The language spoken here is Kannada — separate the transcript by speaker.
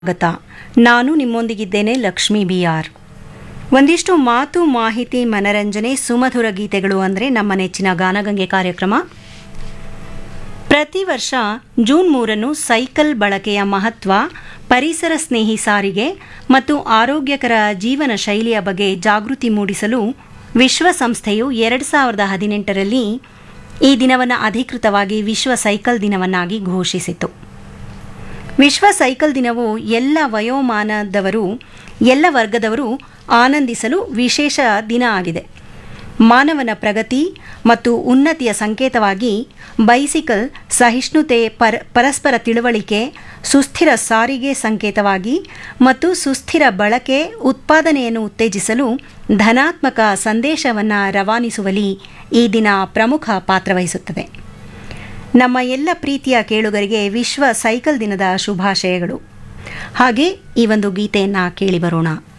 Speaker 1: ಸ್ವಾಗತ ನಾನು ನಿಮ್ಮೊಂದಿಗಿದ್ದೇನೆ ಲಕ್ಷ್ಮೀ ಬಿ ಆರ್ ಒಂದಿಷ್ಟು ಮಾತು ಮಾಹಿತಿ ಮನರಂಜನೆ ಸುಮಧುರ ಗೀತೆಗಳು ಅಂದರೆ ನಮ್ಮ ನೆಚ್ಚಿನ ಗಾನಗಂಗೆ ಕಾರ್ಯಕ್ರಮ ಪ್ರತಿ ವರ್ಷ ಜೂನ್ ಮೂರನ್ನು ಸೈಕಲ್ ಬಳಕೆಯ ಮಹತ್ವ ಪರಿಸರ ಸ್ನೇಹಿ ಸಾರಿಗೆ ಮತ್ತು ಆರೋಗ್ಯಕರ ಜೀವನ ಶೈಲಿಯ ಬಗ್ಗೆ ಜಾಗೃತಿ ಮೂಡಿಸಲು ವಿಶ್ವಸಂಸ್ಥೆಯು ಎರಡು ಸಾವಿರದ ಹದಿನೆಂಟರಲ್ಲಿ ಈ ದಿನವನ್ನು ಅಧಿಕೃತವಾಗಿ ವಿಶ್ವ ಸೈಕಲ್ ದಿನವನ್ನಾಗಿ ಘೋಷಿಸಿತು ವಿಶ್ವ ಸೈಕಲ್ ದಿನವು ಎಲ್ಲ ವಯೋಮಾನದವರು ಎಲ್ಲ ವರ್ಗದವರು ಆನಂದಿಸಲು ವಿಶೇಷ ದಿನ ಆಗಿದೆ ಮಾನವನ ಪ್ರಗತಿ ಮತ್ತು ಉನ್ನತಿಯ ಸಂಕೇತವಾಗಿ ಬೈಸಿಕಲ್ ಸಹಿಷ್ಣುತೆ ಪರ ಪರಸ್ಪರ ತಿಳುವಳಿಕೆ ಸುಸ್ಥಿರ ಸಾರಿಗೆ ಸಂಕೇತವಾಗಿ ಮತ್ತು ಸುಸ್ಥಿರ ಬಳಕೆ ಉತ್ಪಾದನೆಯನ್ನು ಉತ್ತೇಜಿಸಲು ಧನಾತ್ಮಕ ಸಂದೇಶವನ್ನು ರವಾನಿಸುವಲ್ಲಿ ಈ ದಿನ ಪ್ರಮುಖ ಪಾತ್ರವಹಿಸುತ್ತದೆ ನಮ್ಮ ಎಲ್ಲ ಪ್ರೀತಿಯ ಕೇಳುಗರಿಗೆ ವಿಶ್ವ ಸೈಕಲ್ ದಿನದ ಶುಭಾಶಯಗಳು ಹಾಗೆ ಈ ಒಂದು ಗೀತೆಯನ್ನು ಕೇಳಿ ಬರೋಣ